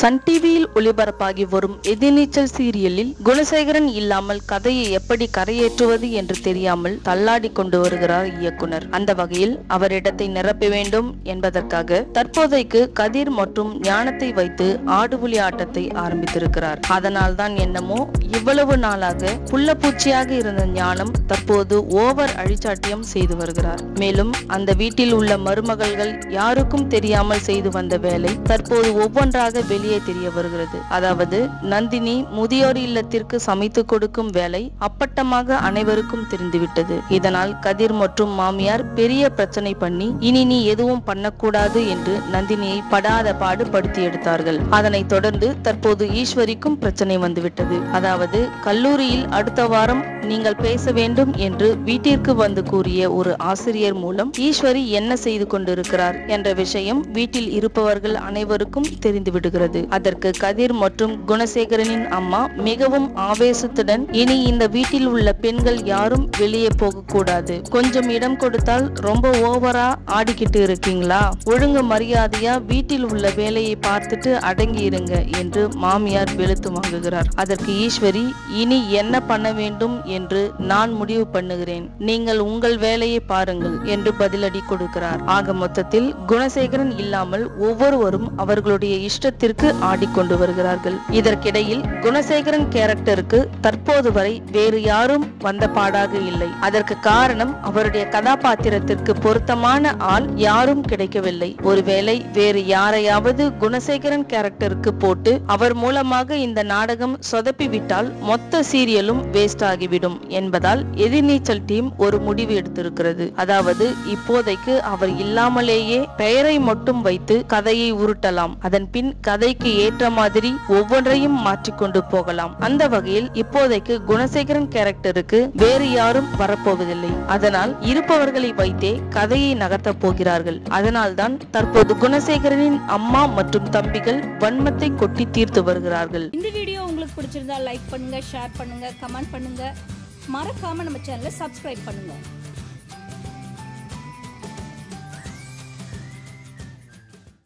Sun டிவியில் ஒளிபரப்பாகி வரும் எதிர்நீச்சல் சீரியலில் குணசேகரன் இல்லாமல் கதையை எப்படி கரையேற்றுவது என்று தெரியாமல் தள்ளாடி கொண்டு வருகிறார் இயக்குனர் அந்த வகையில் அவரிடத்தை நிரப்ப வேண்டும் என்பதற்காக தற்போதைக்கு கதிர் மற்றும் ஞானத்தை வைத்து ஆடுபுலி ஆட்டத்தை ஆரம்பித்திருக்கிறார் அதனால் தான் என்னமோ இவ்வளவு நாளாக புள்ளப்பூச்சியாக இருந்த ஞானம் தற்போது ஓவர் அழிச்சாட்டியம் செய்து வருகிறார் மேலும் அந்த வீட்டில் உள்ள மருமகள்கள் யாருக்கும் தெரியாமல் செய்து வந்த வேலை தற்போது ஒவ்வொன்றாக வெளியே தெரிய வருகிறது அதாவது நந்தினி முதியோர் இல்லத்திற்கு சமைத்து கொடுக்கும் வேலை அப்பட்டமாக அனைவருக்கும் தெரிந்துவிட்டது இதனால் கதிர் மற்றும் மாமியார் பெரிய பிரச்சனை பண்ணி இனி நீ எதுவும் பண்ணக்கூடாது என்று நந்தினியை படாத பாடு படுத்தி எடுத்தார்கள் அதனைத் தொடர்ந்து தற்போது ஈஸ்வரிக்கும் பிரச்சனை வந்துவிட்டது அதாவது கல்லூரியில் அடுத்த வாரம் நீங்கள் பேச வேண்டும் என்று வீட்டிற்கு வந்து கூறிய ஒரு ஆசிரியர் மூலம் ஈஸ்வரி என்ன செய்து கொண்டிருக்கிறார் என்ற விஷயம் வீட்டில் இருப்பவர்கள் அனைவருக்கும் தெரிந்து விடுகிறது அதற்கு கதிர் மற்றும் குணசேகரனின் அம்மா மிகவும் ஆவேசத்துடன் இனி இந்த வீட்டில் உள்ள பெண்கள் யாரும் வெளியே போக கூடாது கொஞ்சம் இடம் கொடுத்தால் ரொம்ப ஓவரா ஆடிக்கிட்டு இருக்கீங்களா ஒழுங்கு மரியாதையா வீட்டில் உள்ள வேலையை பார்த்துட்டு அடங்கி இருங்க என்று மாமியார் வெளுத்து வாங்குகிறார் அதற்கு ஈஸ்வரி இனி என்ன பண்ண வேண்டும் என்று நான் முடிவு பண்ணுகிறேன் நீங்கள் உங்கள் வேலையை பாருங்கள் என்று பதிலடி கொடுக்கிறார் ஆக மொத்தத்தில் குணசேகரன் இல்லாமல் ஒவ்வொருவரும் அவர்களுடைய இஷ்டத்திற்கு ஆடிக்கொண்டு வருகிறார்கள் இதற்கிடையில் குணசேகரன் கேரக்டருக்கு தற்போது வரை வேறு யாரும் வந்த பாடாக இல்லை அதற்கு காரணம் அவருடைய கதாபாத்திரத்திற்கு பொருத்தமான ஆள் யாரும் கிடைக்கவில்லை ஒருவேளை வேறு யாரையாவது குணசேகரன் கேரக்டருக்கு போட்டு அவர் மூலமாக இந்த நாடகம் சொதப்பி விட்டால் மொத்த சீரியலும் வேஸ்ட் ஆகிவிடும் என்பதால் எதிர்நீச்சல் டீம் ஒரு முடிவு எடுத்திருக்கிறது அதாவது இப்போதைக்கு அவர் இல்லாமலேயே பெயரை மட்டும் வைத்து கதையை உருட்டலாம் அதன் பின் கதைக்கு ஏற்ற மாதிரி ஒவ்வொன்றையும் மாற்றிக்கொண்டு போகலாம் அந்த வகையில் இப்போதைக்கு குணசேகரன் கேரக்டருக்கு வேறு யாரும் வரப்போவதில்லை அதனால் இருப்பவர்களை வைத்தே கதையை நகர்த்தப் போகிறார்கள் அதனால்தான் தற்போது குணசேகரனின் அம்மா மற்றும் தம்பிகள் வன்மத்தை கொட்டி தீர்த்து வருகிறார்கள் இந்த வீடியோ உங்களுக்கு பிடிச்சிருந்தா லைக் பண்ணுங்க ஷேர் பண்ணுங்க கமெண்ட் பண்ணுங்க மறக்காம நம்ம சேனலை சப்ஸ்கிரைப் பண்ணுங்க